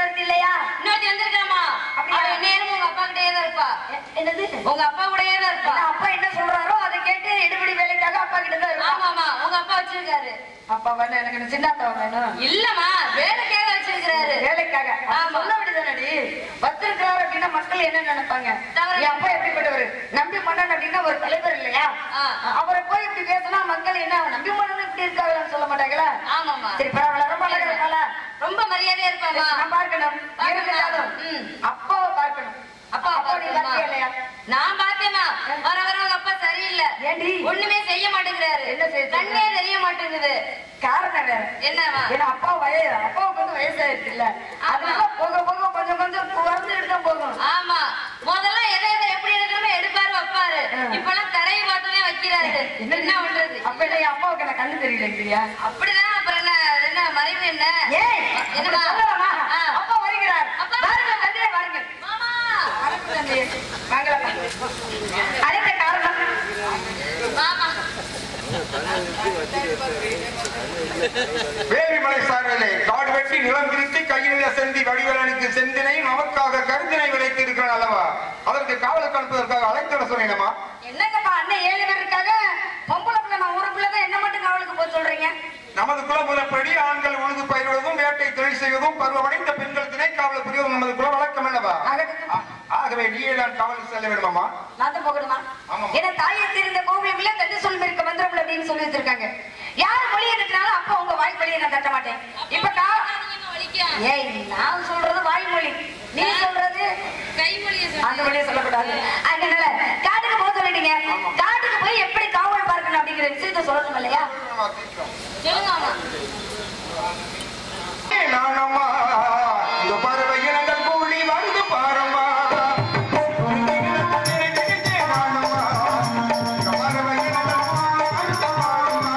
இன்னொருத்தி இல்லையா இன்னொருத்தி வந்திருக்காமா அப்படியா? அவ நேரம் உங்க அப்பா கிட்டயே தான் இருப்பா எ- என்னது உங்க அப்பா கூடயே தான் இருப்பா நான் அப்பா என்ன சொல்றாரோ அதை கேட்டு எடுபடி வேலைக்காக அப்பா கிட்ட தான் இருப்பா ஆமாமா உங்க அப்பா வச்சிருக்காரு அப்பா வேணும் எனக்கு இந்த சின்னாத்தவன் வேணும் இல்லம்மா வேலைக்காக வச்சிருக்காரு வேலைக்காக ஆமா. ஆமா சொல்ல விடுதானடி வச்சிருக்கிறாரு அப்படின்னா மக்கள் என்ன நினைப்பாங்க தவறு. என் அப்பா எப்படிப்பட்டவர் நம்பி மன்னன் அப்படின்னா ஒரு தலைவர் இல்லையா ஆ. அவரை போய் இப்படி பேசினா மக்கள் என்ன நம்பி மன்னன் இப்படி இருக்காங்கன்னு சொல்ல மாட்டாங்களா ஆமாமா சரி பரவாயில்ல ரொம்ப அழகா இருக்காளா ரொம்ப மரியாதையா இருப்பாமா நான் பார்க்கணும் பார்க்கணும். இருந்தாலும் ம். அப்பாவை பார்க்கணும் அப்பா அப்பா நீ பார்க்கணுமா? பார்த்தியா இல்லையா நான் பார்த்தேமா வர வர உங்க அப்பா சரியில்லை ஏண்டி ஒண்ணுமே செய்ய மாட்டேங்கிறாரு என்ன செய்ய கண்ணே தெரிய மாட்டேங்குது காரணம் வேற என்னவா ஏன்னா அப்பா வய அப்பாவுக்கு வந்து வயசாயிருச்சு இல்ல அதனால போக போக கொஞ்சம் கொஞ்சம் குறைஞ்சுட்டு தான் போகும் ஆமா முதல்ல எதை எதை எப்படி எடுக்கணுமோ எடுப்பாரு வைப்பாரு ஆ. இப்பெல்லாம் தரையை பார்த்தோன்னே வைக்கிறாரு என்ன பண்றது அப்ப என்ன என் அப்பாவுக்கு எனக்கு கண்ணு தெரியலைங்கிறியா அப்படிதான் அப்புறம் என்ன என்ன மறைவு என்ன ஏய் என்னடா? அப்படி சொல்லலாமா? ஆ. அப்பா வருகிறார் அப்பா. வாருங்கள் தந்தையே வாருங்கள் மாமா வாருங்கள் தந்தையே வாங்கலாம் அழைத்த காரணம் மாமா வேலிமலை சாரலே காடு வெட்டி நிலம் திருத்தி கையில செந்தி வடிவலனுக்கு செந்தினை நமக்காக கருந்தினை விளைத்து இருக்கிறான் அல்லவா அதற்கு காவலுக்கு அனுப்புவதற்காக அழைத்து சொன்னேனமா என்னங்கப்பா அண்ணன் ஏழு பேர் இருக்காங்க பொம்பளை பிள்ளை நான் ஒரு பிள்ளை தான் என்ன மட்டும் காவலுக்கு போக சொல்றீங்க நமது குலமுறைப்படி ஆண்கள் உழுது பயிர்வதும் வேட்டை தொழில் செய்வதும் பருவமடைந்த பெண்கள் திணை காவல் புரிவதும் நமது குல வழக்கம் அல்லவா ஆகட்டும். ஆ- ஆகவே நீயே நான் காவலுக்கு செல்ல வேண்டுமாமா நான் தான் போகணுமா ஆமாம். ஏன்னா தாயை தெரிந்த கோவிலுக்குள்ள தட்டு சொல் இருக்க மந்திரம் அப்படின்னு சொல்லி வச்சிருக்காங்க யார் மொழி எடுக்கிறாலும் அப்ப உங்க வாய் வழியை நான் தட்ட மாட்டேன் இப்ப கா வலிக்கும் ஏய் நான் சொல்றது வாய்மொழி நீ சொல்றது கைமொழியை அந்த வழியை சொல்லக்கூடாது அதனால காட்டுக்கு போக சொல்லிட்டீங்க காட்டுக்கு போய் எப்படி காவல் பார்க்கணும் அப்படிங்கிற விஷயத்த சொல்லணும் இல்லையா சொல்லுங்க மாமா நானம்மா இந்த பறவை இனங்கள் கூலி வந்து பாரம்மா நானம்மா இந்த பறவை இனங்கள் கூலி வந்து பாரம்மா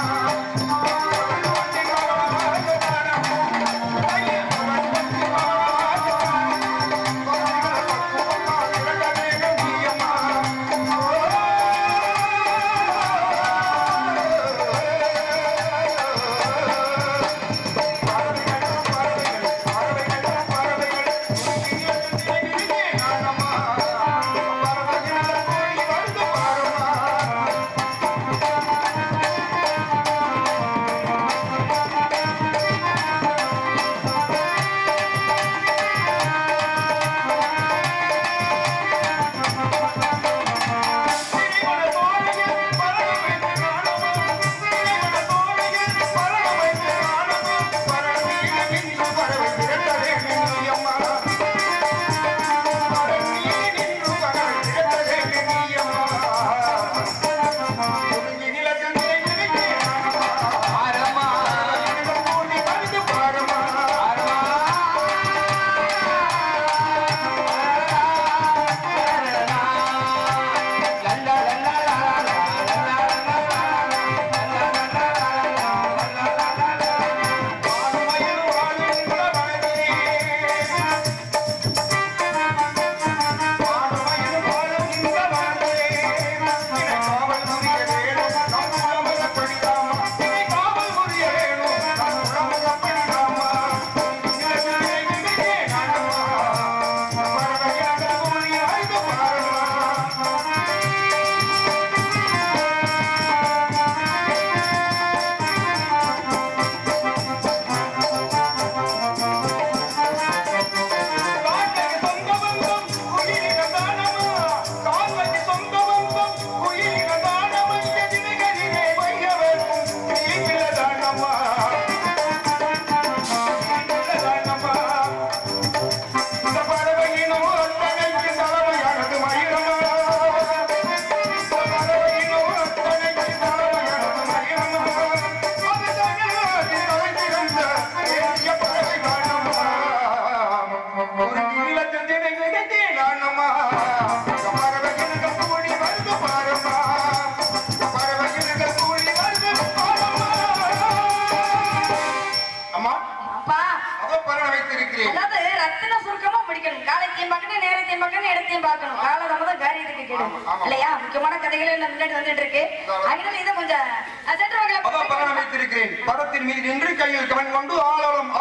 அம்மா அப்பா அதோ பரவ வைத்திருக்கிறேன் அதாவது ரத்தின சுருக்கமா முடிக்கணும் காலத்தையும் பார்க்கணும் நேரத்தையும் பார்க்கணும் இடத்தையும் பார்க்கணும் கால நம்ம தான் காரியத்துக்கு கேடும் ஆமா, ஆமா. இல்லையா முக்கியமான கதைகள் நம்ம முன்னாடி வந்துட்டு இருக்கு அதனால இதை கொஞ்சம் அஹ், சற்று வகையில அதோ பரவ வைத்திருக்கிறேன் படத்தின் மீது நின்று கையில் கவன் கொண்டு ஆளோளம் ஆளோளம்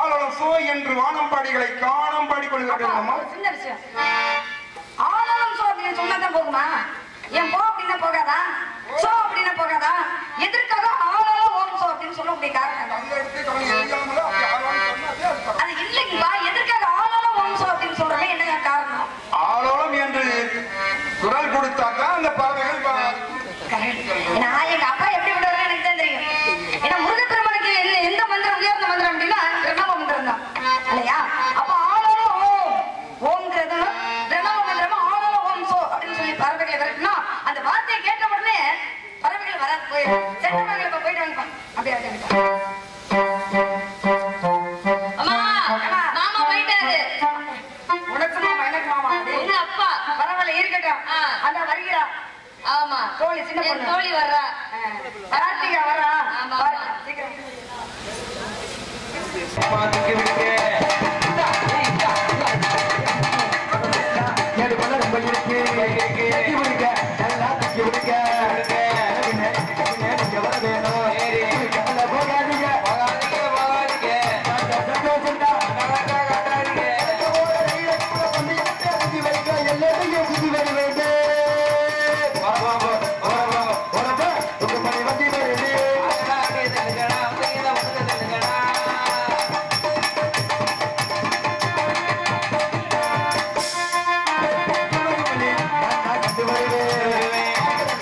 சோ என்று வானம்பாடிகளை காணம் பாடிக்கொள்கிறார்கள் அப்பா, அம்மா ஒரு சின்ன விஷயம் ஆனாலும் சோ அப்படின்னு சொன்னாதான் போகுமா என் போ அப்படின்னா போகாதா சோ அப்படின்னா போகாதா எதற்காக ஆனாலும் ஓம் சோ அப்படின்னு சொல்லக்கூடிய காரணம் என்ன? அந்த இடத்துக்கு கவனம் தெரியாமலோ அப்படி ஆளான்னு சொன்னா அதே அர்த்தம். அது இல்லைங்கப்பா எதற்காக ஆனாலும் ஓம் சோ அப்படின்னு சொல்றமே என்ன காரணம் ஆளோளம் என்று குரல் கொடுத்தாதான் அந்த பறவைகள் ப- நான் எங்க அப்பா எப்படி விடுவாரு எனக்கு தான் தெரியும் ஏன்னா முருகப்பெருமானுக்கு எந்த எந்த மந்திரம் உயர்ந்த மந்திரம் அப்படின்னா பிரணவ மந்திரம் தான் இல்லையா அப்ப ஆனாலும் ஓம் ஓம்ங்கிறது பிரணவ மந்திரமா ஆனாலும் ஓம் சோ அப்படின்னு சொல்லி பறவைகளை விரட்டினா அந்த வார்த்தையை கேட்ட உடனே பறவைகள் வராது போயிடும் சென்றவர்கள் இப்ப போயிட்டு வாங்கப்பா அப்படியே அப்படியே அம்மா மாமா போயிட்டாரு உனக்கு மாமா எனக்கு மாமா அப்படி. உங்க அப்பா பரவாயில்ல இருக்கட்டும் ஆ. அதான் வருகிறா ஆமா தோழி சின்ன என் பொண்ணு தோழி வர்றா கார்த்திகா வரா ஆமா, பாரு, ஆமா. சீக்கிரம் ஏழு கொள்ள ரொம்ப இருக்கு கட்டி பிடிக்க நல்லா தூக்கி பிடிக்க நீங்க வர வேணும் கடல போகாதீங்க சந்தோஷம் எல்லாத்தையும் புத்தி வர வேண்டும் உங்க மணி வண்டி வருது கண்டு வருவேன்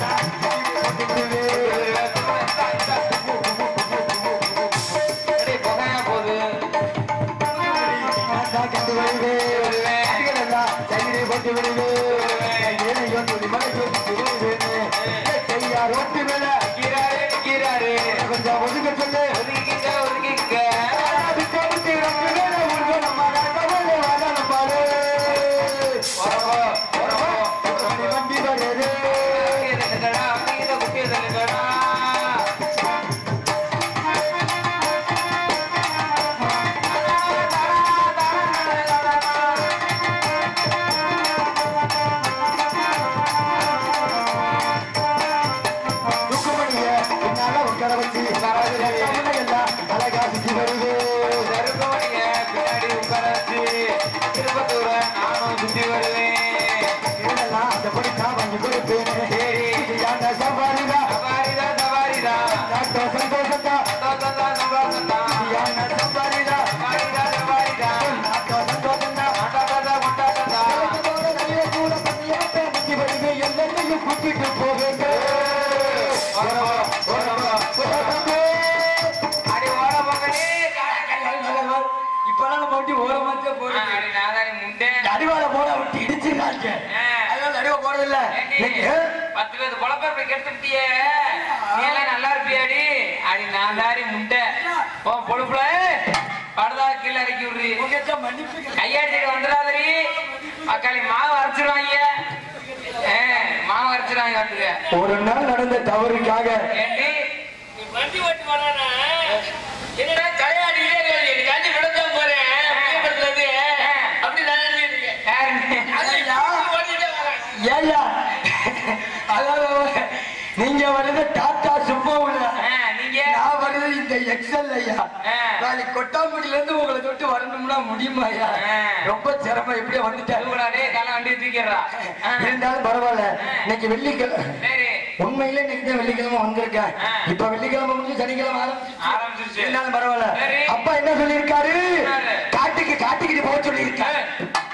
கண்டு வருவேன் அடிகளெல்லாம் சைடிலே போட்டு விடுவேன் ஏனையோ துணி மலை ஜோதிச்சு வருவேன் கையா ரோட்டு மேல கொஞ்சம் ஒதுக்க சொல்லு விட்டு ரொம்ப மேல உருவ நம்ம கவலை வர நம்மளே மணி வண்டி வருது துக்குமணிய பின்னால உட்கார வச்சு எல்லாம் அழகா சுத்தி வருது இதெல்லாம் அந்த படிக்கா வாங்கி கொடுப்பேன் யானை சவாரிதா டாக்டர் சந்தோஷத்தா யானை சவாரிதா டாக்டர் சந்தோஷத்தா நிறைய கூட பண்ணியாட்ட முக்கி வருது எல்லாத்தையும் கூட்டிட்டு போவேங்க இப்பெல்லாம் நம்ம வண்டி ஓரமாச்சே போறது அடிவார போட விட்டு இடிச்சுக்காங்க அதனால அடிவா போறதில்ல பத்து பேர் குழப்ப இப்படி கெடுத்துட்டியே நீ எல்லாம் நல்லா இருப்பியாடி அடி நான் தாரி முண்டை ஓ பொழுப்புல படுதா கீழே இறக்கி விடுறி உங்ககிட்ட மன்னிப்பு கையாடிட்டு வந்துடாதடி அக்காளி மாவு அரைச்சிருவாங்க ஏ, மாவு அரைச்சிருவாங்க வந்துக்க ஒரு நாள் நடந்த தவறுக்காக ஏண்டி நீ வண்டி ஓட்டு வரானா என்னடா தலையாடிட்டே இருக்காது நீ காஞ்சி விடத்தான் போறேன் புளியம்பரத்துல இருந்து. அப்படி நான் எழுதிருக்கேன் ஓடிட்டே வரேன் ஏயா அதாவது நீங்க வருது டாடா சுப்பவுல ஆ, நீங்க நான் வருது இந்த எக்ஸல் ஐயா ஆ. நாளைக்கு கொட்டாம்பட்டில இருந்து உங்களை தொட்டு வரணும்னா முடியுமா ஐயா ஆ. ரொம்ப சிரமம் எப்படியோ வந்துட்டாரு கூடாதே தலை வண்டி தூக்கிடுறா ஆ, இருந்தாலும் பரவாயில்ல இன்னைக்கு வெள்ளிக்கிழமை சரி உண்மையிலே இன்னைக்கு தான் வெள்ளிக்கிழமை வந்திருக்கேன் ஆ. இப்ப வெள்ளிக்கிழமை முடிஞ்சு சனிக்கிழமை ஆரம்பிச்சு ஆரம்பிச்சிருச்சு இருந்தாலும் பரவாயில்ல சரி. அப்பா என்ன சொல்லியிருக்காரு என்னது? காட்டுக்கு காட்டுக்கிட்டு போக சொல்லியிருக்காரு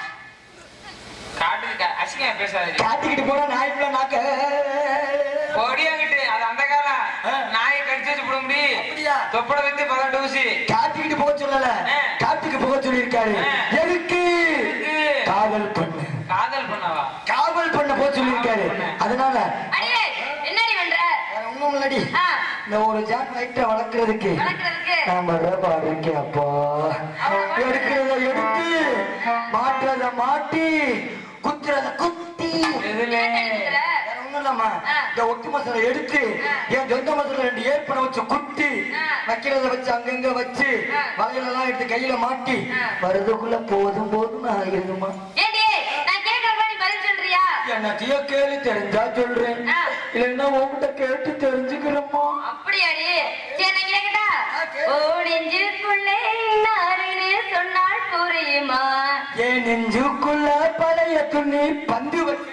காட்டுக்கு அசிங்க பேசாதீங்க காட்டுக்கிட்டு போனா நாய் பிள்ளை நாக்க பொடியாங்கிட்டு அது அந்த காலம் நாயை கடிச்சு வச்சு விட முடியும் அப்படியா? தொப்பட வந்து பதினெட்டு ஊசி காட்டுக்கிட்டு போக சொல்லல ஆ. காட்டுக்கு போக சொல்லியிருக்காரு ஆ. எதுக்கு எதுக்கு? காவல் பண்ணு காதல் பண்ணவா காவல் பண்ண போக சொல்லியிருக்காரு காவல் பண்ண. அதனால அடியே என்னடி பண்ற வேற ஒண்ணும் இல்லடி ஆ, இந்த ஒரு ஜான் வயிற்ற வளர்க்கறதுக்கு வளர்க்கறதுக்கு நான் பாடு இருக்கேன் அப்பா எடுக்கிறத எடுத்து மாட்டுறத மாட்டி குத்துறத குத்தி எதுல எழுதுற? வேற ஒண்ணும் இல்லம்மா ஆ. இந்த ஒட்டு மசாலா எடுத்து என் சொந்த மசாலா ரெண்டு ஏற்பனை வச்சு குத்தி ஆ. வைக்கிறத வச்சு அங்கங்க வச்சு ஆ. வலையில எல்லாம் எடுத்து கையில மாட்டி ஆ. வரதுக்குள்ள போதும் போதும் ஆயிருமா ஏண்டி நான் கேக்குறப்ப நீ பதில் சொல்றியா என்னத்தையோ கேள்வி தெரிஞ்சா சொல்றேன் ஆ. இல்லைன்னா உன்கிட்ட கேட்டு தெரிஞ்சுக்கிறோமா அப்படியாடி சரி நான் கேக்கட்டா ஓடிஞ்சுக்குள்ளே நாருன்னு நெஞ்சுக்குள்ள பழைய துணி பந்து வச்சு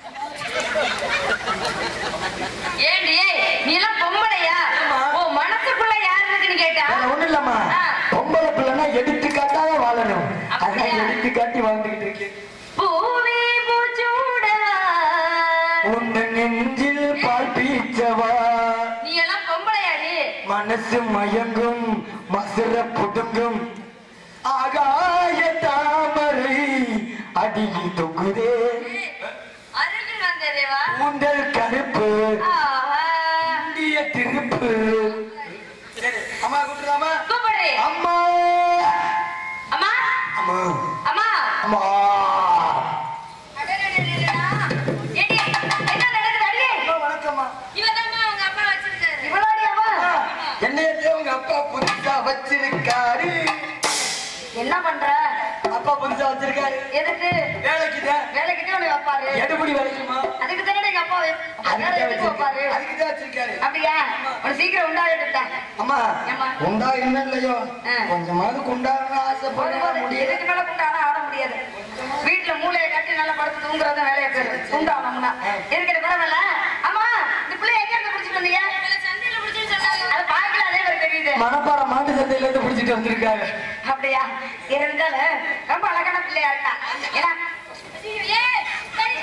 ஏண்டி நீ எல்லாம் பொம்பளையா உன் மனசுக்குள்ள யாரு இருக்குன்னு கேட்டா வேற ஒண்ணும் இல்லம்மா ஆ. பொம்பளை பிள்ளைனா எடுத்துக்காட்டாக வாழணும் அதான் அப்படியா? எடுத்துக்காட்டி வாழ்ந்துகிட்டு இருக்கேன் பூவே பூச்சூடவா உன் நெஞ்சில் பால் பீச்சவா நீ எல்லாம் பொம்பளையாடி மனசு மயங்கும் மசுர புடுங்கும் ஆகாய தாமரை அடியில் தொங்குதே அருகில் வந்ததேவா கூந்தல் கருப்பு ஆஹா. இந்திய திருப்பு அம்மா கூட்டுறாமா கூப்பிடுறி அம்மா அம்மா அம்மா அம்மா அம்மா அடடடடடடா. ஏண்டி, என்ன நடக்குது அடி? வணக்கம்மா இவதாம்மா அவங்க அப்பா வச்சிருக்காரு இவளாடி அவ? என்னைய உங்க அப்பா புதுசா வச்சிருக்காரு என்ன பண்ற அப்பா புதுசா வச்சிருக்காரு எதுக்கு வேலைக்குதான் வேலைக்கிட்டே உனக்கு வைப்பாரு எடுபடி வேலைக்குமா அதுக்கு தானே எங்க அப்பா வை- வேலை அதுக்குதான் எதுக்கு வைப்பாரு வச்சிருக்காரு அதுக்குதான் வச்சிருக்காரு அப்படியா உனக்கு சீக்கிரம் உண்டாகிட்டு அம்மா ஏம்மா? உண்டா என்ன இல்லையோ ஆ. கொஞ்சமாவது குண்டாகணும் ஆசைப்படுற முடியல இதுக்கு மேல குண்டானா ஆட முடியாது வீட்டுல மூளையை கட்டி நல்லா படுத்து தூங்குறத வேலையை பேரு குண்டானோம்னா இருக்கிற பரவாயில்ல அம்மா இந்த பிள்ளை எங்க இருந்து பிடிச்சிட்டு வந்தீங்க இவளை சந்தையில பிடிச்சுன்னு சொன்னாங்க அது பார்க்கல அதே மாதிரி தெரியுது மணப்பாறை மாட்டு சந்தையில இருந்து பிடிச்சிட்டு வந்திருக்காங்க அப்படியா இருந்தாலும் ரொம்ப அழகான பிள்ளையா இருக்கா ஏன்னா ஏய், சரி.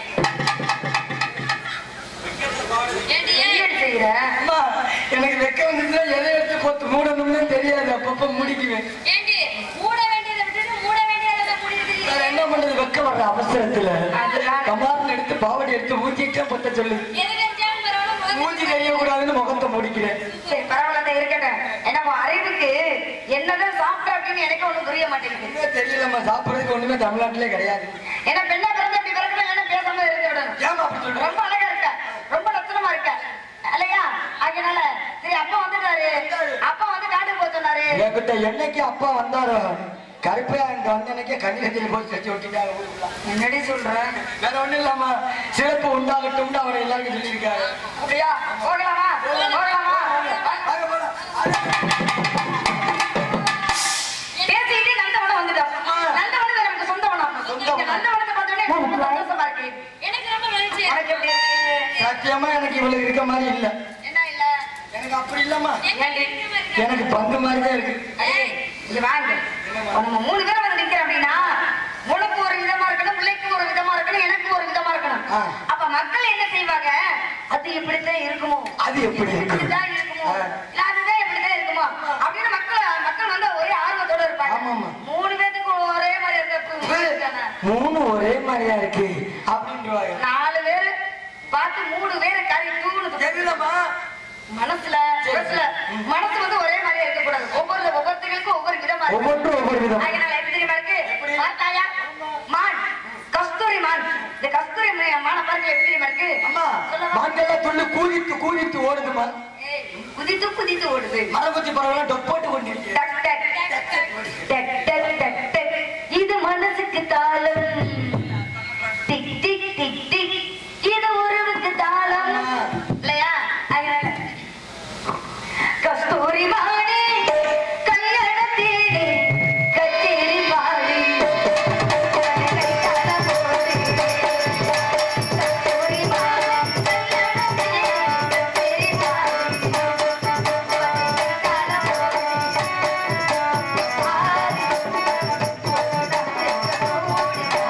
ஏண்டி, ஏய், என்னடி செய்யற அம்மா எனக்கு வெக்க வந்துச்சுன்னா எதை எடுத்து போத்து மூடணும்னு தெரியாது அப்பப்ப முடிக்குவேன் ஏண்டி, மூட வேண்டியதை விட்டுட்டு மூட வேண்டியதை மூடிட்டு வேற இருக்கீங்க. என்ன பண்றது வெக்க வர்ற அவசரத்துல அதுதான். கமாரில் எடுத்து பாவடி எடுத்து ஊத்திட்டே பொத்த சொல்லுது எது தெரிஞ்சாலும் பரவாயில்ல, முதல்ல மூஞ்சி தெரியக்கூடாதுன்னு முகத்தை முடிக்கிறேன் சரி பரவாயில்ல இருக்கட்டும் ஏன்னா உன் அறிவுக்கு என்னதான் சாப்பிட்ட அப்படின்னு எனக்கு ஒண்ணும் புரிய மாட்டேங்குது ஒண்ணுமே தெரியலம்மா சாப்பிடறதுக்கு ஒண்ணுமே தமிழ்நாட்டிலே கிடையாது ஏன்னா பெண்ணா பிறந்த இப்படி பிறக்கணும் ஏன்னா பேசாம இருந்து விடணும் ஏமா அப்படி சொல்ற ரொம்ப அழகா இருக்க ரொம்ப லட்சணமா இருக்க இல்லையா அதனால சரி அப்பா வந்துட்டாரு அப்பா வந்து காட்டுக்கு போக சொன்னாரு என்கிட்ட என்னைக்கு அப்பா வந்தாரோ கருப்பையா இங்க வந்த அன்னைக்கே கண்ணீரத்தில் போய் செஞ்சு விட்டுட்டாங்க ஊருக்குள்ள. என்னடி சொல்ற வேற ஒண்ணும் இல்லாம சிறப்பு உண்டாகட்டும்னு அவர் எல்லாருக்கும் சொல்லியிருக்காரு அப்படியா போகலாமா போகலாமா வாங்க போலாம். பேசிக்கிட்டே நந்தவனம் வந்துட்டோம் நந்தவனம் நமக்கு சொந்தவனம் சொந்தவனம். இந்த நந்தவனத்தை பார்த்தோன்னே எனக்கு ரொம்ப சந்தோஷமா இருக்கு எனக்கு ரொம்ப மகிழ்ச்சி உனக்கு எப்படி இருக்கு சத்தியமா எனக்கு இவ்வளவு இருக்க மாதிரி இல்ல என்ன இல்ல எனக்கு அப்படி இல்லம்மா எங்களுக்கு இருக்கிற மாதிரி இருக்கு. எனக்கு பந்து மாதிரி தான் இருக்கு ஏய், இங்க வாங்க இப்ப நம்ம மூணு பேரும் வந்து நிக்கிறோம் அப்படின்னா உனக்கு ஒரு விதமா இருக்கணும் பிள்ளைக்கு ஒரு விதமா இருக்கணும் எனக்கு ஒரு விதமா இருக்கணும் ஆ. அப்ப மக்கள் என்ன செய்வாங்க அது இப்படித்தான் இருக்குமோ அது எப்படி இருக்கு இப்படித்தான் இருக்குமோ ஆ. இல்ல அதுதான் இப்படித்தான் இருக்குமோ அப்படின்னு மக்கள் மக்கள் வந்து ஒரே ஆர்வத்தோட இருப்பாங்க ஆமாம்மா. மூணு பேத்துக்கு ஒரே மாதிரி இருக்க மூணு ஒரே மாதிரியா இருக்கு அப்படின்றாங்க நாலு பேரு பார்த்து மூணு பேரு கறி தூணுது தெரியலம்மா மனசுல மனசுல மனசு வந்து ஒரே மாதிரியா இருக்க கூடாது ஒவ்வொரு ஒவ்வொருத்தங்களுக்கும் ஒவ்வொரு விதமா இருக்கும் ஒவ்வொன்றும் ஒவ்வொரு விதம் அதனால எப்படி தெரியுமா இருக்கு பார்த்தாயா மான் கஸ்தூரி மான் இந்த கஸ்தூரி மா- மான பாருங்க எப்படி தெரியுமா இருக்கு அம்மா சொல்லவா? மாங்கெல்லாம் துள்ளி கூதித்து கூதித்து ஓடுதுமா ஏய், குதித்து குதித்து ஓடுது மரகுச்சி பறவை டொப்போட்டு கொண்டு இருக்கு டக் டக் டக் டக் டக் டக் டக். இது மனசுக்கு தாளம் டிக் டிக் டிக் டிக் இது உறவுக்கு தாளம் இல்லையா அதனால கஸ்தூரி மானே கல்யாண தேடி கச்சேரி பாடி கஸ்தூரி மானே கல்யாண தேடி கச்சேரி பாடி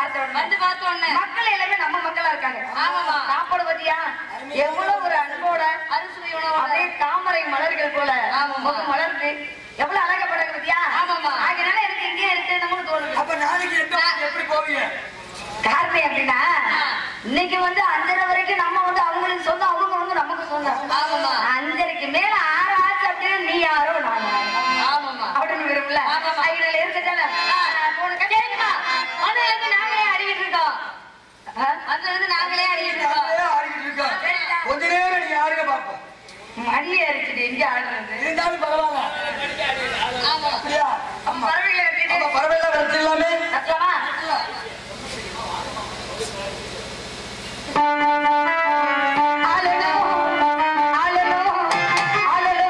பார்த்த உடனே வந்து பார்த்த உடனே மக்கள் எல்லாமே நம்ம மக்களா இருக்காங்க ஆமாமா. சாப்பாடு பத்தியா எவ்வளவு ஒரு அன்போட அறுசுவை உணவோட அப்படியே தாமரை மலர்கள் போல ஆமாமா. முகம் மலர்ந்து எவ்வளவு அழகா படகு பத்தியா ஆமாமா. அதனால எனக்கு இங்கே இருக்கணும்னு தோணுது அப்ப நாளைக்கு எந்த ஊருக்கு எப்படி போவீங்க காரணம் எப்படின்னா ஆ. இன்னைக்கு வந்து அஞ்சரை வரைக்கும் நம்ம வந்து அவங்களுக்கு சொந்தம் அவங்க வந்து நமக்கு சொந்தம் ஆமாமா. அஞ்சரைக்கு மேல ஆறு ஆச்சு அப்படின்னு நீ யாரோ நான் யாரோ. ஆமாமா அப்படின்னு விரும்பல ஆமாமா. ஐநூறு இருக்கட்டால சரிம்மா அதுல இருந்து நாங்களே அடிக்கிட்டு இருக்கோம் அதுல இருந்து நாங்களே அடிக்கிட்டு இருக்கோம் நாங்களே ஆடிக்கிட்டு இருக்கோம் கொஞ்ச நேரம் நீங்க ஆடுங்க பாப்போம் மணி அரிச்சுட்டு எங்க ஆடுறது இருந்தாலும் பரவாயில்ல ஆமா அப்படியா ஆமா பறவைகளை ஆமா வச்சுட்டு பரவாயில்ல வச்சிடலாமே கத்தலாமா ஆளலோ, ஆளலோ, ஆளலோ,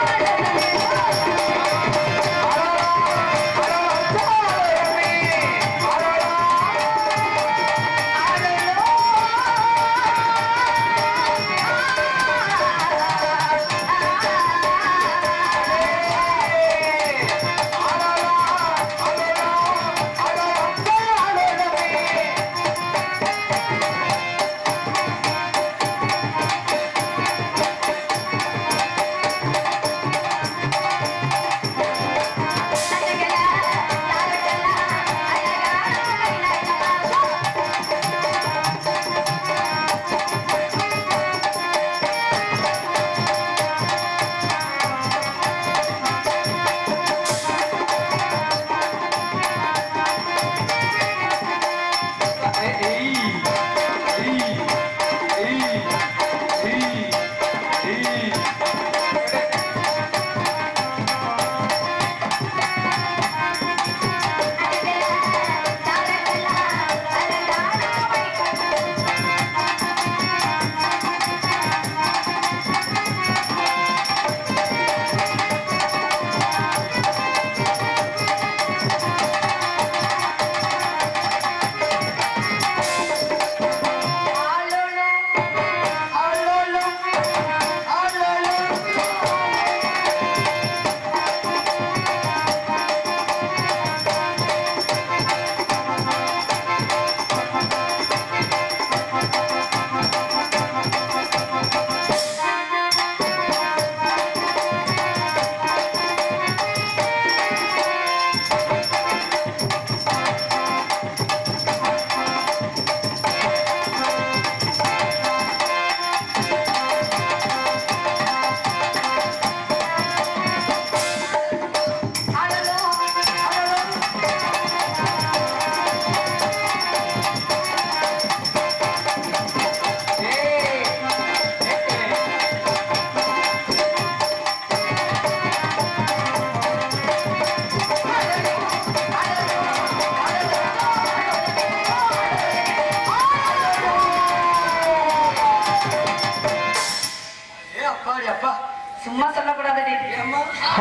ஏ அப்பாடி அப்பா சும்மா சொல்லக்கூடாது ஏம்மா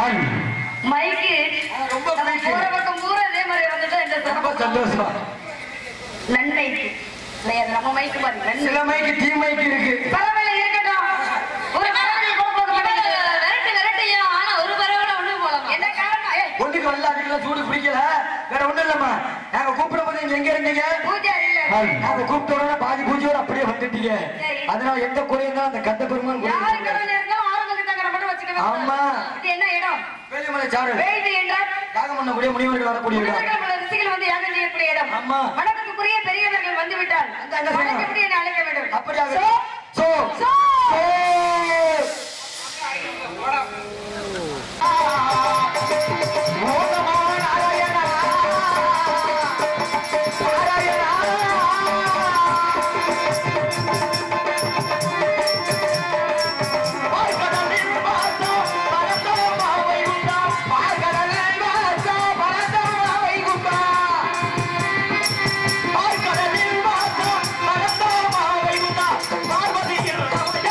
மைக்கு ஆ, ரொம்ப நம்ம பிடிக்கும். போற பக்கம் பூரா இதே மாதிரி வந்துட்டா இந்த ரொம்ப சிறப்பு சந்தோஷம் நன்மைக்கு இல்லையா அது நம்ம மைக்கு மாதிரி நன்மை சில மைக்கு தீ மைக்கு இருக்கு பரவாயில்ல இருக்கட்டும் ஒரு பரவாயில்ல போக போக மாட்டேங்குது. விரட்டு விரட்டையும் ஆனா ஒரு பறவை கூட ஒண்ணு போலாமா என்ன காரணம் ஏய், ஒண்ணுக்கு வரல அதுக்கெல்லாம் சூடு பிடிக்கல வேற ஒண்ணும் இல்லம்மா நாங்க கூப்பிடும் போது நீங்க எங்க இருந்தீங்க பூஜாரி இல்ல நாங்க கூப்பிட்ட உடனே பாதி பூஜையோட அப்படியே வந்துட்டீங்க சரி. அதனால எந்த குறையும் தான் அந்த கந்த பெருமான் யாரு குறையும் கடவுள் இருந்தாலும் ஆறுதலுக்கு தங்கற மட்டும் வச்சுக்கணும் ஆமா. இது என்ன இடம் வேலிமலை சாரல் வேள்வி என்றால் யாகம் பண்ணக்கூடிய முனிவர்கள் வரக்கூடிய இடம் முனிவர்கள் பல ரிஷிகள் வந்து யாகம் செய்யக்கூடிய இடம் ஆமா. வணக்கத்துக்குரிய பெரியவர்கள் வந்து விட்டால் அந்த அங்க செய்யணும். வணக்கப்படி என்னை அழைக்க வேண்டும் அப்படியாக சோ, சோ சோ. சோ ஓதமா நாராயணா நாராயணா பார்க்கடலில் வாசா பரதமா வைகுண்டா பார்க்கடலில் வாசா பரதமா வைகுண்டா பார்க்கடலில் வாசா பரதமா வைகுண்டா பார்வதியில்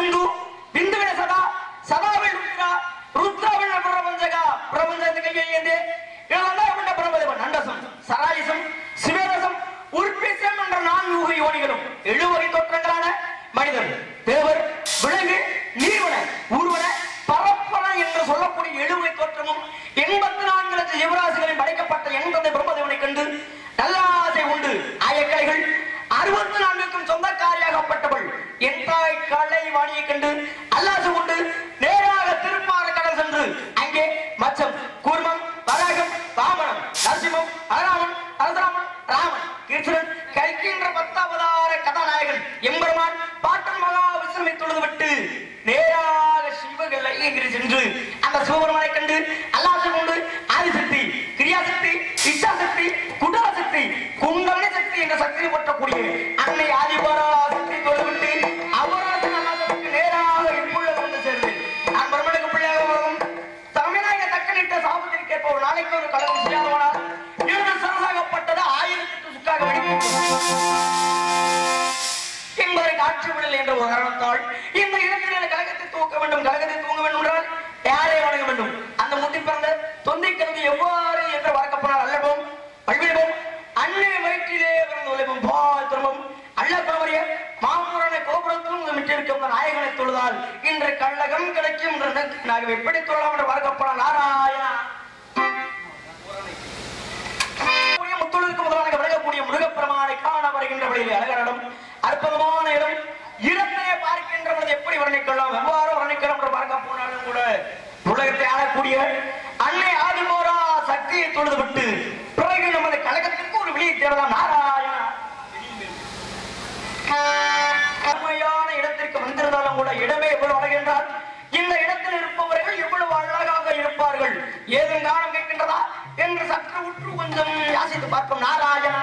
பிந்து பிந்துவின சதா சதாவில் ருத்ரா ருத்ராவில் பிரபஞ்சகா பிரபஞ்சத்து கையை ஏந்து இளவந்தாயப்பட்ட பிரபதவன் நண்டசம் சராயசம் சிவேதசம் உற்பேசம் என்ற நான்கு வகை யோனிகளும் எழுவகை தோற்றங்களான மனிதன் தேவர் விலங்கு நீர்வன ஊர்வன பரப்பன என்று சொல்லக்கூடிய எழுவகை தோற்றமும் எண்பத்தி நான்கு லட்சம் யுவராசிகளில் படைக்கப்பட்ட என் தந்தை பிரம்மதேவனை கண்டு நல்லாசை உண்டு ஆயக்கலைகள் அறுபத்தி நான்குக்கும் சொந்தக்காரியாகப்பட்டவள் என் தாய் கலை வாணியை கண்டு அல்லாசு உண்டு நேராக திருப்பார கடல் சென்று அங்கே மச்சம் கூர்மம் வராகம் வாமனம் நரசிம்மம் அலராமன் அரசராமன் ராமன் கிருஷ்ணன் கல்கின்ற பத்தாவதார கதாநாயகன் எம்பெருமான் பாட்டன் மகா விஸ்ரமை தொழுது விட்டு நேராக சிவகலைகிரி சென்று அந்த சிவபெருமானை கண்டு அல்லாசு கொண்டு ஆதிசக்தி கிரியாசக்தி இச்சாசக்தி குண்டலசக்தி குண்டலி சக்தி என்ற சக்தியை போற்றக்கூடிய அன்னை ஆதிபரா சக்தி தொழுவிட்டு அவரது அல்லாசக்திக்கு நேராக இப்புள்ள வந்து சேர்ந்தேன் நான் பிரம்மனுக்கு பிள்ளையாக வரும் தமிழக தக்கனிட்ட சாபத்திற்கு ஏற்ப ஒரு நாளைக்கு ஒரு கலகம் செய்யாதவனால் இருந்து சரசாகப்பட்டது ஆயிரத்தி சுக்காக வெடிக்கும் என்பதற்கு ஆட்சி விடல் என்ற ஒரு காரணத்தால் இந்த இடத்தில் கழகத்தை தூக்க வேண்டும் கழகத்தை தூங்க வேண்டும் என்றால் யாரை வணங்க வேண்டும் அந்த முட்டி பிறந்த தொந்தை கருதி எவ்வாறு என்று பார்க்கப்போனால் அல்லவும் பல்வேறும் அன்னை வயிற்றிலே பிறந்த உழைப்பும் பால் திரும்பும் அல்ல பிரமரிய மாமூரனை கோபுரத்திலும் மிட்டிருக்கும் நாயகனை தொழுதால் இன்று கள்ளகம் கிடைக்கும் என்று நாங்கள் எப்படி தொழலாம் என்று பார்க்கப்போனால் நாராயணா கூடிய முத்தொழிலுக்கு முதலாக விளங்கக்கூடிய முருகப்பெருமானை காண வருகின்ற வழியில் அழகரிடம் அற்புதமான இடம் இடத்தை பார்க்கின்ற பொழுது எப்படி வர்ணிக்கலாம் எவ்வாறு வர்ணிக்கலாம் என்று பார்க்க போனாலும் கூட உலகத்தை ஆளக்கூடிய அன்னை ஆதிமோரா சக்தியை தொழுது விட்டு பிறகு நமது கழகத்திற்கு ஒரு வெளியை தேடலாம் நாராயணா அருமையான இடத்திற்கு வந்திருந்தாலும் கூட இடமே எவ்வளவு அழகென்றால் இந்த இடத்தில் இருப்பவர்கள் எவ்வளவு அழகாக இருப்பார்கள் ஏதும் காரணம் கேட்கின்றதா என்று சற்று உற்று கொஞ்சம் யாசித்து பார்ப்போம் நாராயணா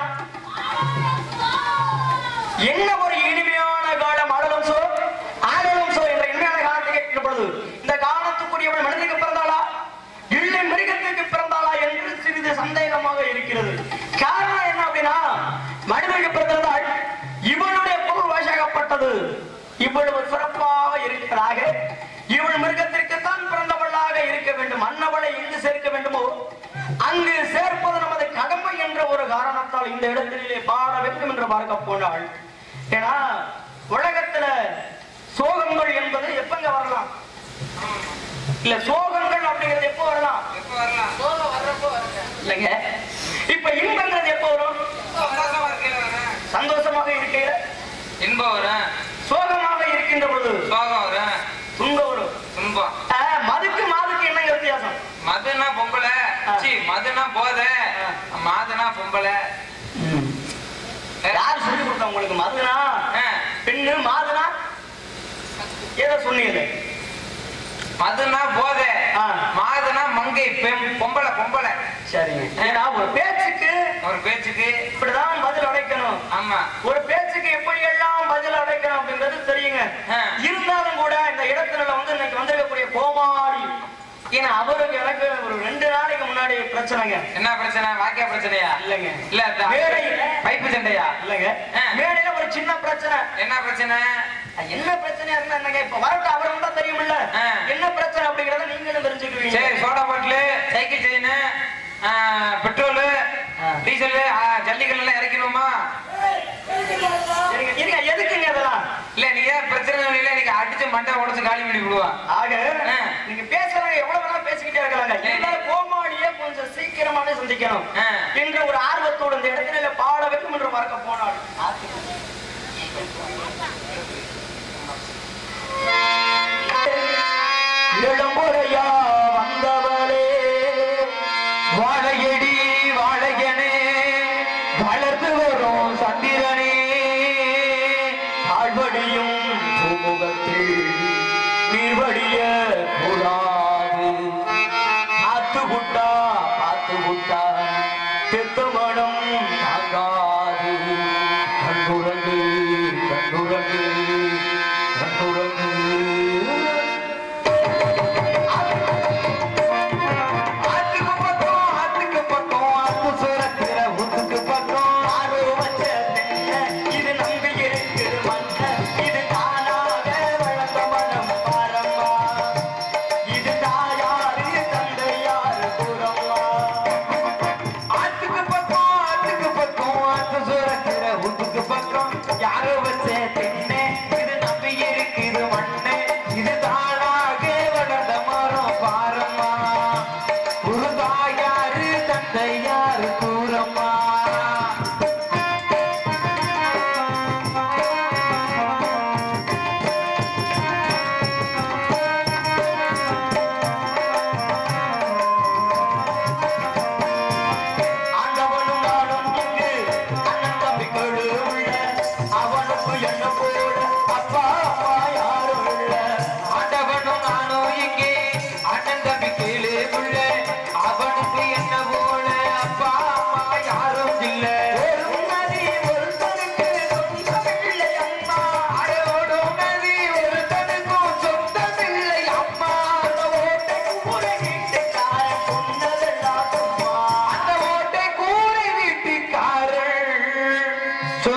என்ன ஒரு இனிமையான காலம் அழலும் சோ ஆடலும் சோ என்ற இனிமையான காலத்தை கேட்கிற பொழுது இந்த காலத்துக்குரியவள் மனிதனுக்கு பிறந்தாளா இல்லை மிருகத்துக்கு பிறந்தாளா என்று சிறிது சந்தேகமாக இருக்கிறது காரணம் என்ன அப்படின்னா மனிதனுக்கு பிறந்திருந்தால் இவளுடைய பொருள் வாசாகப்பட்டது இவ்வளவு சிறப்பாக இருக்கிறதாக இவள் மிருகத்திற்கு தான் பிறந்தவளாக இருக்க வேண்டும் அன்னவளை எங்கு சேர்க்க வேண்டுமோ அங்கு சேர்ப்பது நமது கடமை என்ற ஒரு காரணத்தால் இந்த இடத்திலே பாட வேண்டும் என்று பார்க்க போனாள் ஏன்னா உலகத்துல சோகங்கள் என்பது எப்பங்க வரலாம் இல்ல சோகங்கள் அப்படிங்கிறது எப்போ வரலாம் எப்ப வரலாம் சோகம் வர்றப்போ வருங்க இல்லைங்க இப்ப இன்பங்கிறது எப்போ வரும் சந்தோஷமா இருக்கையில வரேன் சந்தோஷமாக இருக்கையில இன்பம் வரும் சோகமாக இருக்கின்ற பொழுது சோகம் வரும் துன்பம் வரும் துன்பம் ஆஹ், மதுக்கு மாதுக்கு என்னங்க வித்தியாசம் மதுனா பொம்பளை ஆ. சி மதுனா போதை ஆ. மாதுனா பொம்பளை யார் சொல்லி கொடுத்தா உங்களுக்கு மதுனா ஆ. பெண்ணு மாதுனா ஏதோ சொன்னீங்க மதுனா போதை ஆ. மாதுனா மங்கை பெண் பொம்பளை பொம்பளை சரிங்க ஏன்னா ஒரு பேச்சுக்கு ஒரு பேச்சுக்கு இப்படிதான் பதில் அடைக்கணும் ஆமா ஒரு பேச்சுக்கு எப்படி எல்லாம் பதில் அடைக்கணும் அப்படிங்கிறது தெரியுங்க ஆ. இருந்தாலும் கூட இந்த இடத்துல வந்து இன்னைக்கு வந்திருக்கக்கூடிய கோமாளி ஏன்னா அவருக்கு எனக்கு ஒரு ரெண்டு நாளைக்கு முன்னாடி பிரச்சனைங்க என்ன பிரச்சனை வாக்கிய பிரச்சனையா இல்லைங்க இல்ல த- மேடையில பைப்பு சண்டையா இல்லைங்க ஆ. மேடையில ஒரு சின்ன பிரச்சனை என்ன பிரச்சனை அது என்ன பிரச்சனையா இருந்தா என்னங்க இப்ப வரட்டும் அவர் வந்தா தெரியுமில்ல ஆ. என்ன பிரச்சனை அப்படிங்கறத நீங்களும் தெரிஞ்சுக்குவீங்க சரி soda bottle cycle chain petrol ஆ. டீசல் ஜல்லிக்கல் எல்லாம் இறக்கிடுவோமா இருங்க, இருங்க எதுக்குங்க அதெல்லாம் இல்ல நீங்க பிரச்சனை இல்ல நீங்க அடிச்சு மண்டை உடைச்சு காலி பண்ணி விடுவான் ஆக ஆ. நீங்க பேசுறாங்க எவ்வளவு வேணா பேசிக்கிட்டே இருக்கலாங்க இருந்தாலும் கோமாளியே கொஞ்சம் சீக்கிரமாவே சந்திக்கணும் ஆ. என்ற ஒரு ஆர்வத்தோடு இந்த இடத்துல பாட வேண்டும் என்று பார்க்க போனாள் இளம்புறையா வந்தவளே வாழையடி வாழையனே வளர்ந்து வரும் சந்திரனே ஆழ்வடியும் பூமுகத்தில் நீர்வடிய கூடாது பார்த்து விட்டா பார்த்து விட்டா பெத்த மனம் தாங்காது கண்ணுறங்கு கண்ணுறங்கு கண்ணுறங்கு ஆத்துக்கு பக்கம் ஆத்துக்கு பக்கம் ஆத்து சுரக்கிற ஊத்துக்கு பக்கம் ஆறு வச்ச தென்னை இது நம்பி இருக்குது மண்ண இது தானாக வளர்ந்த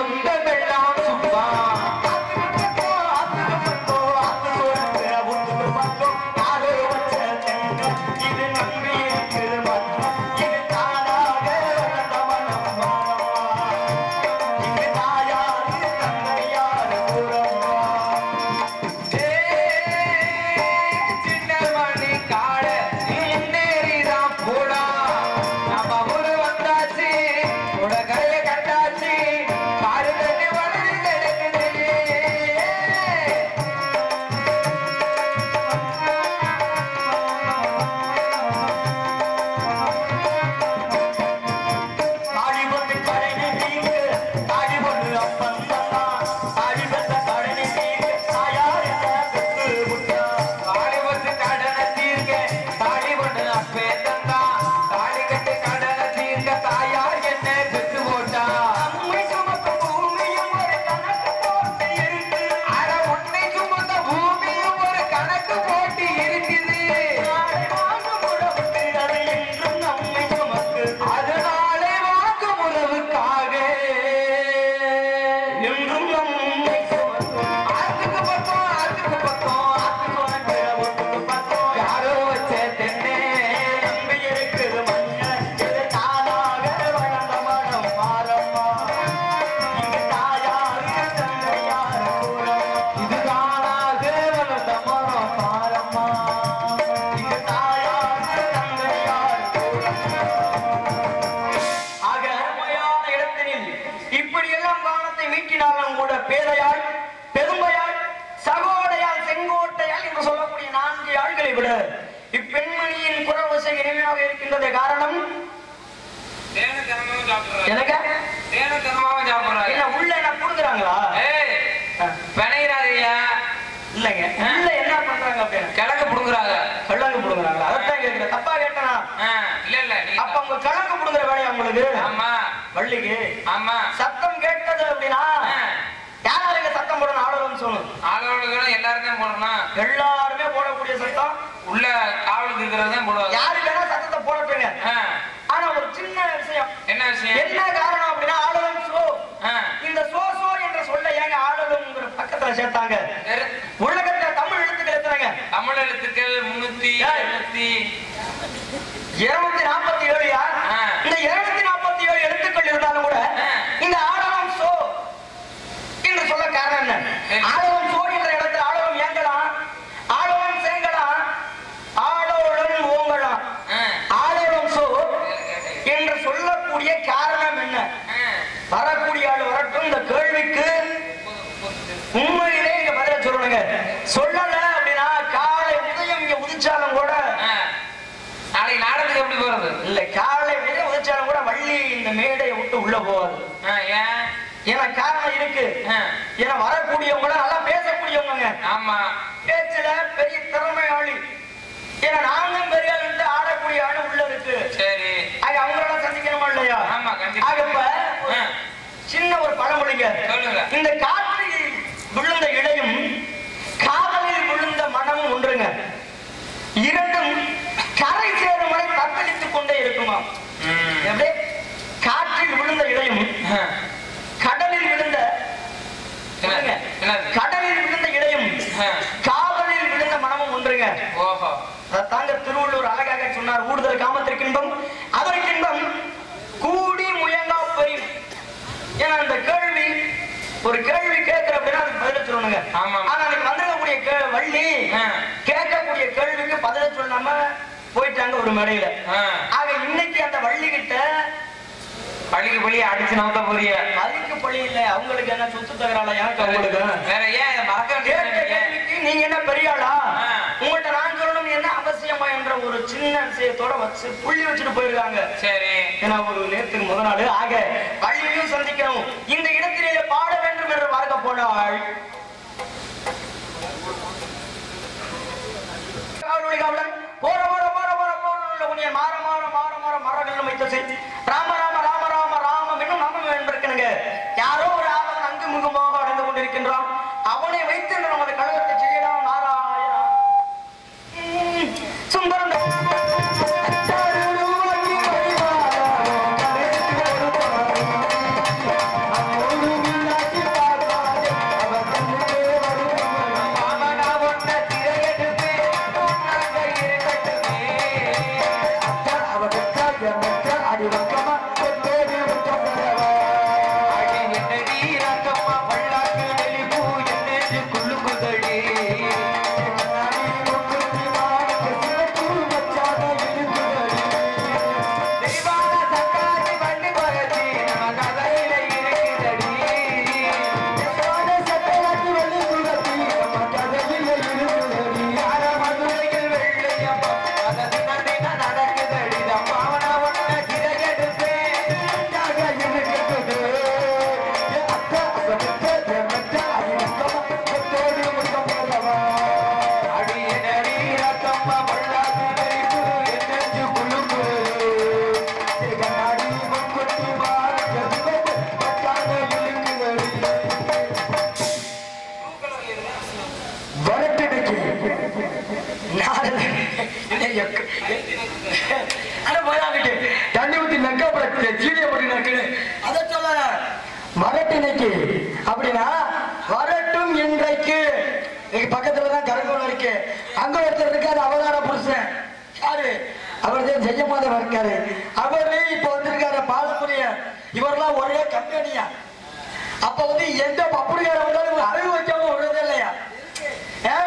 சொந்தமெல்லாம் சும்மா இது நம்பி இருக்குது மட்டும் இது தானாக வளர்ந்த மனம் மாறமா இங்கு தாயாரு தந்தையாரு புறமா சின்னமணி காட நேரிதான் போடா நம்ம ஊரு வந்தாச்சு உடகைய கண்டாச்சு காடு தண்ணி வளர்ந்து கிடக்குது தாடி பொண்ணு கடனை தீங்க தாடி பொண்ணு அப்பன் தந்தா தாடி பெத்த கடனை தீங்க தாயார் என்ன பெற்று விட்டா தாடி பொண்ணு கடனை தீர்க்க தாடி பொண்ணு அப்பே தந்தா தாடி கட்டு கடனை தீர்க்க தாயார் என்ன பெற்று போட்டா அம்மை சுமக்கும் பூமியும் ஒரு கணக்கு போட்டு இருக்கு அட உன்னை சுமந்த பூமியும் ஒரு கணக்கு போட்டு இருக்குது நாளை வாங்கும் உழவுக்கு அது என்றும் நம்மை சுமக்கு அதனாலே வாங்கும் உறவுக்காக என்றும் நம்மை சுமக்கு ஆத்துக்கு பக்கம் ஆத்துக்கு பக்கம் ஆத்துக்கு உனக்கு ஒட்டுக்கு பக்கம் யாரோ வச்ச தென்னை நம்பி இருக்குது மண்ண இது தானாக வளர்ந்த மனம் மாறம்மா இங்கு தாயாரு தந்தையாரு கூறம்மா இது தானாக வளர்ந்த மனம் மாறம்மா இங்கு தாயாரு தந்தையாரு கூறம்மா ஆக அருமையான இடத்தினில் இப்படியெல்லாம் காரணத்தை மீட்டினாலும் கூட பேதையாள் பெரும்பையாள் சகோடையால் செங்கோட்டையால் என்று சொல்லக்கூடிய நான்கு ஆள்களை விட இப்பெண்மணியின் குரல் வசை இனிமையாக இருக்கின்றது காரணம் தேனத்தனமாவும் சாப்பிடுறாங்க. எனக்கு தேனத்தனமாவும் சாப்பிடுறாங்க. என்ன உள்ள என்ன புடுங்குறாங்களா ஏய், பிணையிறாதீயா. இல்லைங்க உள்ள என்ன பண்றாங்க அப்படின்னு கிழக்கு புடுங்குறாங்க. கள்ளங்க புடுங்குறாங்களா அதான் கேட்கிறேன் தப்பா கேட்டனா ஆ, இல்ல, இல்ல, நீ- அப்ப அவங்க கலங்க புடுங்குற வேலையா உங்களுக்கு ஆமா, வள்ளிக்கு ஆமா. சத்தம் கேட்டது அப்படின்னா ஆ. யாராருங்க சத்தம் போடணும் ஆளுன்னு சொல்லணும் ஆளோடுகளும் எல்லாரும் தான் போடணும். எல்லாருமே போடக்கூடிய சத்தம் உள்ள காவலுக்கு இருக்கிறது தான் போடுவாங்க. யாரு வேணா சத்தத்தை போடட்டுங்க ஆ, ஆனா ஒரு சின்ன விஷயம் என்ன விஷயம் என்ன காரணம் அப்படின்னா ஆளும் சோ ஆ, இந்த சோ சோ என்ற சொல்ல ஏங்க ஆளுங்கிற பக்கத்துல சேர்த்தாங்க வேற- உலகத்துல தமிழ் எழுத்துக்கள் எத்தனைங்க தமிழ் எழுத்துக்கள் முன்னூத்தி ஏய். எழுபத்தி இருநூத்தி நாற்பத்தி ஏழுயா ஆ. இந்த இருநூத்தி நாற்பத்தி ஏழு எழுத்துக்கள் இருந்தாலும் கூட ஆ. இந்த ஆடவம் சோ என்று சொல்ல காரணம் என்ன சரி. ஆடவம் சோ என்ற இடத்துல ஆடவம் ஏங்கலாம் ஆடவம் சேங்கலாம் ஆடோளம் ஓங்கலாம் ஆ, ஆடவம் சோ என்று சொல்லக்கூடிய காரணம் என்ன ஆ. வரக்கூடிய ஆள் வரட்டும் இந்த கேள்விக்கு உண்மையிலே இங்க பதில சொல்லணுங்க சொல்லல அப்படின்னா காலை உதயம் இங்க உதிச்சாலும் கூட ஆ. நாளைக்கு நாடகத்துக்கு எப்படி போறது இல்ல காலை உதயம் உதிச்சாலும் கூட வள்ளி இந்த மேடையை விட்டு உள்ள போகாது ஆ, ஏன் ஏன்னா காரணம் இருக்கு ஆ, ஏன்னா வரக்கூடியவங்க நல்லா பேசக்கூடியவங்க ஆமா பேச்சுல பெரிய திறமையாளி ஏன்னா நானும் பெரிய ஆளுன்ட்டு ஆடக்கூடிய ஆளு உள்ள இருக்கு சரி ஆக அவங்களெல்லாம் சந்திக்கணுமா இல்லையா ஆமா, கண்டிப்பா. ஆக இப்ப ஆ, சின்ன ஒரு பழமொழிங்க சொல்லுங்க. இந்த காற்றில் விழுந்த இலையும் காதலில் விழுந்த மனமும் ஒன்றுங்க இரண்டும் கரை சேரும் வரை தத்தளித்துக் கொண்டே இருக்குமா ம். எப்படி காற்றில் விழுந்த இலையும் ஆ, கடலில் விழுந்த சொல்லுங்க. என்னது? கடலில் விழுந்த இலையும் ஆ, காதலில் விழுந்த மனமும் ஒன்றுங்க ஓஹோ தாங்க திருவள்ளுவர் அழகாக சொன்னார் ஊடுதல் காமத்திற்கு இன்பம் அதற்கு இன்பம் கூடி முயங்கா பெரியும் ஏன்னா அந்த கேள்வி ஒரு கேள்வி கேட்கிற அப்படின்னா அதுக்கு பதில் சொல்லணுங்க ஆமா. ஆனா அன்னைக்கு வந்திருக்கக்கூடிய கே- வள்ளி ஆ. கேட்கக்கூடிய கேள்விக்கு பதில் சொல்லாம போயிட்டாங்க ஒரு மேடையில ஆ, ஆக இன்னைக்கு அந்த வள்ளி கிட்ட பள்ளிக்கு பள்ளி அடிச்சு நோக்க போறிய அதுக்கு பழி இல்ல அவங்களுக்கு என்ன சொத்து தகராளா எனக்கு அவங்களுக்கு வேற ஏன் இதை மறக்க கேட்ட வேண்டியது கேள்விக்கு நீங்க என்ன பெரிய ஆளா ஆ. உங்கள்ட்ட நான் சொல்லணும் என்ன அவசியமா என்ற ஒரு சின்ன விஷயத்தோட வச்சு புள்ளி வச்சுட்டு போயிருக்காங்க சரி ஏன்னா ஒரு நேரத்துக்கு முத நாள் ஆக பள்ளியையும் சந்திக்கணும் இந்த இடத்திலே பாட வேண்டும் என்று பார்க்க போனாள் காவலுடைய காவலன் போற போற போற போற போற உள்ள உன்னியன் மாற மாற மாற மாற மரங்கள் வைத்த செஞ்சு ராம ராம ராம ராம ராமம் இன்னும் நாமம் என்பதற்கனுங்க யாரோ ஒரு ஆவன் அங்கு முகமாக அடைந்து கொண்டிருக்கின்றான் அவனை வைத்து நமது கழகத்தை செய்யலாம் நாராயணா உம், சுந்தரம் அருள்வாக்கி வழிவாரா, கரைக்கு வருவாரா, அருள்வி எக்க- அட போயாங்கிட்டு தண்ணி ஊத்தி நக்கா போட சீனியை போட்டு நக்குது அதை சொல்ல வரட்டு இன்னைக்கு அப்படின்னா வரட்டும் இன்றைக்கு எங்க பக்கத்துல தான் கருங்கோலம் இருக்கு அங்க ஒருத்தர் இருக்காரு அவதார புருஷன் யாரு அவர் தான் ஜெயமாதவன் இருக்காரு அவரு இப்ப வந்திருக்காரு பாலமுனிய இவரெல்லாம் ஒரே கம்பெனியா அப்ப வந்து எந்த பப்புடிகார வந்தாலும் அறிவு வைக்காம விடுறதே இல்லையா ஆ?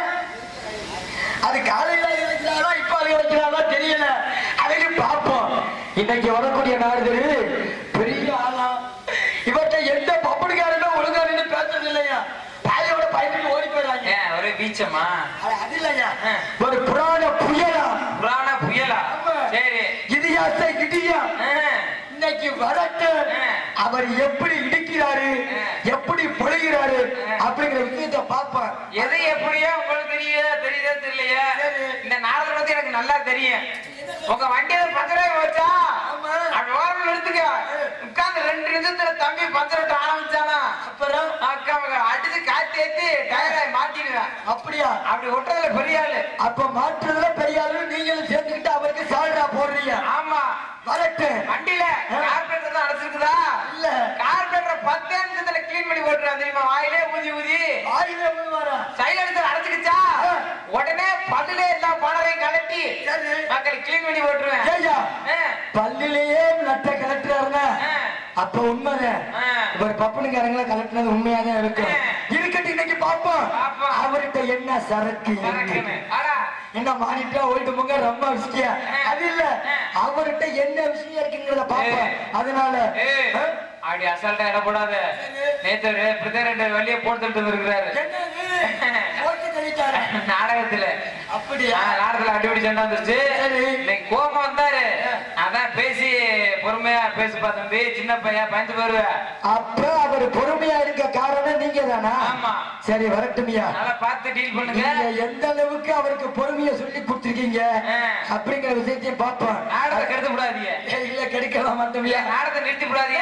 அது காலையில வைக்கிறாரோ இப்ப அது வைக்கிறாரோ தெரியல அதையும் பார்ப்போம் இன்னைக்கு வரக்கூடிய நாடுகள் பெரிய ஆளா இவற்றை எந்த பப்புடிகாரனும் ஒழுங்கா நின்று பேசுறது இல்லையா தாயோட பயந்துட்டு ஓடி போயிடாங்க ஏன் ஒரே பீச்சமா அது அது இல்லையா ஆ. ஒரு புராண புயலா புராண புயலா ஆமா. சரி இதிகாச இடியா ஆ. இன்னைக்கு வரட்டு ஆ. அவர் எப்படி இடிக்கிறாரு ஆ. எப்படி பொழுகிறாரு ஆ. அப்படிங்கிற விஷயத்தை பார்ப்பார் எது எப்படியோ உங்களுக்கு தெரியுதா தெரியுதா தெரியலையா சரி. இந்த நாடகத்தை பத்தி எனக்கு நல்லா தெரியும் உங்க வண்டியில பஞ்சராய் வச்சா ஆமா. அப்படி ஓரம் எடுத்துக்க உட்கார்ந்து ரெண்டு நிமிஷத்துல தம்பி பஞ்சர் விட்டு ஆரம்பிச்சானா அப்புறம் அக்கா மக அடிச்சு காத்தி ஏத்தி டயராய் மாட்டிடுவேன் அப்படியா அப்படி விட்டுறதுல பெரிய ஆளு அப்ப மாற்றுறதுல பெரிய ஆளு நீங்களும் சேர்ந்துக்கிட்டு அவருக்கு சால்ரா போடுறீங்க ஆமா வரட்டு வண்டியில கார்பரேட்டர் தான் அடைச்சிருக்குதா இல்ல கார்பரேட்டர் பத்தே நிமிஷத்துல கிளீன் பண்ணி போட்டுருவான் தெரியுமா வாயிலே ஊதி ஊதி ஆயுதம் விழுவாரா சைலன்சர் அடைச்சுக்கிச்சா ஆ. உடனே பல்லுல எல்லா பணரையும் கலட்டி சரி. மக்கள் கிளீன் பண்ணி போட்டுருவேன் ஏய்யா, ஆ. பல்லிலேயே நட்ட கலட்டுறாருங்க ஆ. அப்ப உண்மைதான் ஆ. இவர் பப்பனுக்காரங்கள கலட்டினது உண்மையாதான் இருக்கும் ஆ. இருக்கட்டும் இன்னைக்கு பார்ப்போம் பார்ப்போம். அவர்கிட்ட என்ன சரக்கு இருக்கு? சரக்குன்னு. அடா, என்ன மானிட்டா ஓயிட்டு போங்க ரொம்ப விஷயம் அது இல்ல அவர்கிட்ட என்ன விஷயம் இருக்குங்கிறத பார்ப்போம் அதனால ஏய், ஆ? அப்படி அசால்ட்டா இட போடாத நேத்து ஒரு இப்படிதான் ரெண்டு வழிய போட்டு தள்ளிட்டு இருக்கிறாரு என்னது? ஓட்டு தள்ளிட்டாரா? நாடகத்துல அப்படியா ஆ, நாடகத்துல அடிப்படி சண்டை வந்துருச்சு சரி. இன்னைக்கு கோபம் வந்தாரு அதான் பேசி பொறுமையா பேசுப்பா தம்பி சின்ன பையன் பயந்து போயிருவேன் அப்ப அவர் பொறுமையா இருக்க காரணம் நீங்க தானா ஆமா. சரி வரட்டுமியா நல்லா பார்த்து டீல் பண்ணுங்க நீங்க எந்த அளவுக்கு அவருக்கு பொறுமையை சொல்லி கொடுத்துருக்கீங்க ஆ. அப்படிங்கிற விஷயத்தையும் பார்ப்போம் நாடகத்தை கெடுத்து விடாதீங்க ஏய், இல்ல கெடுக்கலாம் மாட்டோமியா நாடகத்தை நிறுத்தி விடாதீங்க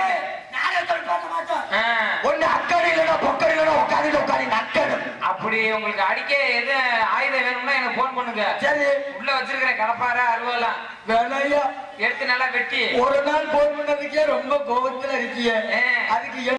ஆ, ஒண்ணு அக்கறை இல்லைன்னா பொக்கறை இல்லைன்னா உட்காந்து உட்காந்து நக்கணும் அப்படி உங்களுக்கு அடிக்க எது ஆயுதம் வேணும்னா எனக்கு போன் பண்ணுங்க சரி உள்ள வச்சிருக்கிற கடப்பார அருவாலாம் வேலையா எடுத்து நல்லா வெட்டி ஒரு நாள் போன் பண்ணதுக்கே ரொம்ப கோபத்துல இருக்கீங்க ஆ. அதுக்கு